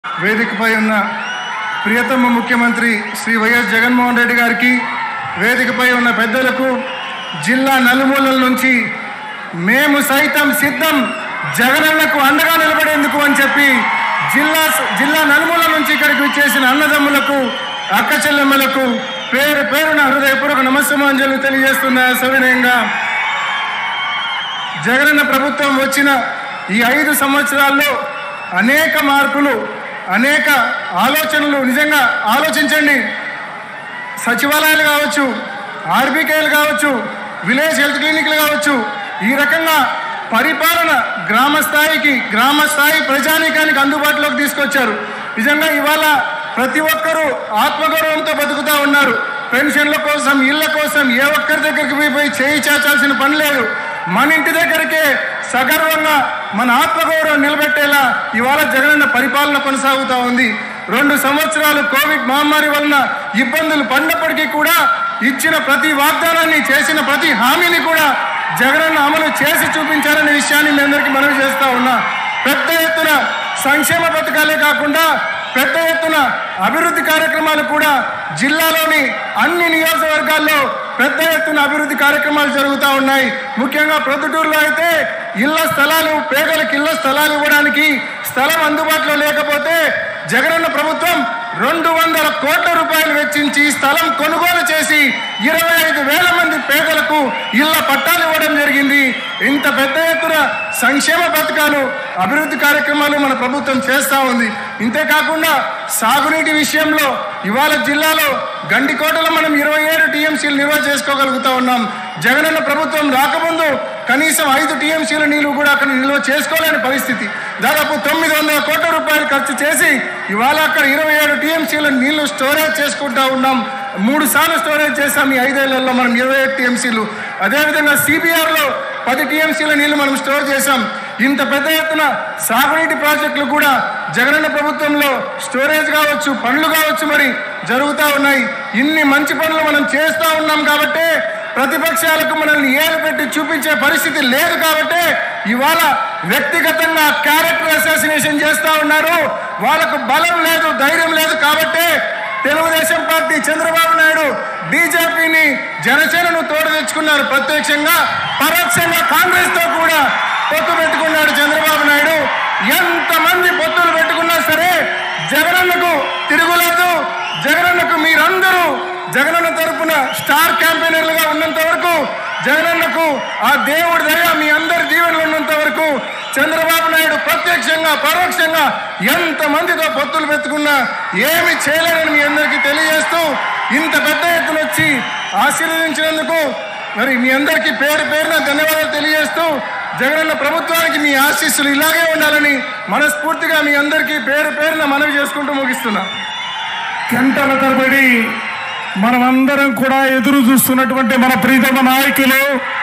వేదికపై ఉన్న ప్రియతమ ముఖ్యమంత్రి శ్రీ వైఎస్ జగన్మోహన్ రెడ్డి గారికి వేదికపై ఉన్న పెద్దలకు జిల్లా నలుమూలల నుంచి మేము సైతం సిద్ధం జగనన్నకు అండగా నిలబడేందుకు అని చెప్పి జిల్లా జిల్లా నలుమూల నుంచి ఇక్కడికి వచ్చేసిన అన్నదమ్ములకు అక్క చెల్లెమ్మలకు పేరు పేరున హృదయపూర్వక నమస్సమాంజలు తెలియజేస్తున్న సవినయంగా జగనన్న ప్రభుత్వం వచ్చిన ఈ ఐదు సంవత్సరాల్లో అనేక మార్పులు అనేక ఆలోచనలు నిజంగా ఆలోచించండి సచివాలయాలు కావచ్చు ఆర్బీకేలు కావచ్చు విలేజ్ హెల్త్ క్లినిక్లు కావచ్చు ఈ రకంగా పరిపాలన గ్రామ స్థాయికి గ్రామ స్థాయి ప్రజానీకానికి అందుబాటులోకి తీసుకొచ్చారు నిజంగా ఇవాళ ప్రతి ఒక్కరూ ఆత్మగౌరవంతో బతుకుతూ ఉన్నారు పెన్షన్ల కోసం ఇళ్ల కోసం ఏ ఒక్కరి దగ్గరికి పోయి పోయి చేయి చాచాల్సిన పని లేదు మన ఇంటి దగ్గరికే సగర్వంగా మన ఆత్మగౌరవం నిలబెట్టేలా ఇవాళ జగనన్న పరిపాలన కొనసాగుతూ ఉంది రెండు సంవత్సరాలు కోవిడ్ మహమ్మారి వలన ఇబ్బందులు పడినప్పటికీ కూడా ఇచ్చిన ప్రతి వాగ్దానాన్ని చేసిన ప్రతి హామీని కూడా జగనన్న అమలు చేసి చూపించారనే విషయాన్ని మీ అందరికీ మనవి చేస్తా ఉన్నా పెద్ద ఎత్తున సంక్షేమ పథకాలే కాకుండా పెద్ద ఎత్తున అభివృద్ధి కార్యక్రమాలు కూడా జిల్లాలోని అన్ని నియోజకవర్గాల్లో పెద్ద ఎత్తున అభివృద్ధి కార్యక్రమాలు జరుగుతూ ఉన్నాయి ముఖ్యంగా ప్రొద్దుటూరులో అయితే ఇళ్ల స్థలాలు పేదలకు ఇళ్ల స్థలాలు ఇవ్వడానికి స్థలం అందుబాటులో లేకపోతే జగనన్న ప్రభుత్వం రెండు వందల కోట్ల రూపాయలు వెచ్చించి స్థలం కొనుగోలు చేసి ఇరవై ఐదు వేల మంది పేదలకు ఇళ్ల పట్టాలు ఇవ్వడం జరిగింది ఇంత పెద్ద ఎత్తున సంక్షేమ పథకాలు అభివృద్ధి కార్యక్రమాలు మన ప్రభుత్వం చేస్తూ ఉంది ఇంతేకాకుండా సాగునీటి విషయంలో ఇవాళ జిల్లాలో గండికోటలో మనం ఇరవై ఏడు టీఎంసీలు నిల్వ చేసుకోగలుగుతా ఉన్నాం జగనన్న ప్రభుత్వం రాకముందు కనీసం ఐదు టీఎంసీల నీళ్లు కూడా అక్కడ నిల్వ చేసుకోలేని పరిస్థితి దాదాపు తొమ్మిది వందల కోట్ల రూపాయలు ఖర్చు చేసి ఇవాళ అక్కడ ఇరవై ఏడు టీఎంసీల నీళ్లు స్టోరేజ్ చేసుకుంటా ఉన్నాం మూడు సార్లు స్టోరేజ్ చేసాం ఈ ఐదేళ్లలో మనం ఇరవై ఏడు టీఎంసీలు అదేవిధంగా సిబిఆర్లో పది టీఎంసీల నీళ్లు మనం స్టోర్ చేశాం ఇంత పెద్ద ఎత్తున సాగునీటి ప్రాజెక్టులు కూడా జగనన్న ప్రభుత్వంలో స్టోరేజ్ కావచ్చు పనులు కావచ్చు మరి జరుగుతూ ఉన్నాయి ఇన్ని మంచి పనులు మనం చేస్తూ ఉన్నాం కాబట్టి ప్రతిపక్షాలకు మనల్ని ఏలు పెట్టి చూపించే పరిస్థితి లేదు కాబట్టి ఇవాళ వ్యక్తిగతంగా క్యారెక్టర్ అసాసినేషన్ చేస్తూ ఉన్నారు వాళ్ళకు బలం లేదు ధైర్యం లేదు కాబట్టి తెలుగుదేశం పార్టీ చంద్రబాబు నాయుడు బీజేపీని జనసేనను తోడు తెచ్చుకున్నారు ప్రత్యక్షంగా పరోక్షంగా కాంగ్రెస్ తో కూడా పొత్తు పెట్టుకున్నాడు చంద్రబాబు నాయుడు ఎంతమంది పొత్తులు పెట్టుకున్నా సరే జగనన్నకు తిరుగులేదు జగనన్నకు మీరందరూ జగనన్న తరపున స్టార్ క్యాంపెయినర్లుగా ఉన్నంత వరకు జగనన్నకు ఆ దేవుడి దయ మీ అందరి దీవెనలు ఉన్నంత వరకు చంద్రబాబు నాయుడు ప్రత్యక్షంగా పరోక్షంగా ఎంతమందితో పొత్తులు పెట్టుకున్నా ఏమి చేయలేరని మీ అందరికీ తెలియజేస్తూ ఇంత పెద్ద ఎత్తున వచ్చి ఆశీర్వదించినందుకు మరి మీ అందరికీ పేరు పేరున ధన్యవాదాలు తెలియజేస్తూ జగనన్న ప్రభుత్వానికి మీ ఆశీస్సులు ఇలాగే ఉండాలని మనస్ఫూర్తిగా మీ అందరికీ పేరు పేరున మనవి చేసుకుంటూ ముగిస్తున్నా గంటల తరబడి మనమందరం కూడా ఎదురు చూస్తున్నటువంటి మన ప్రీతమ నాయకులు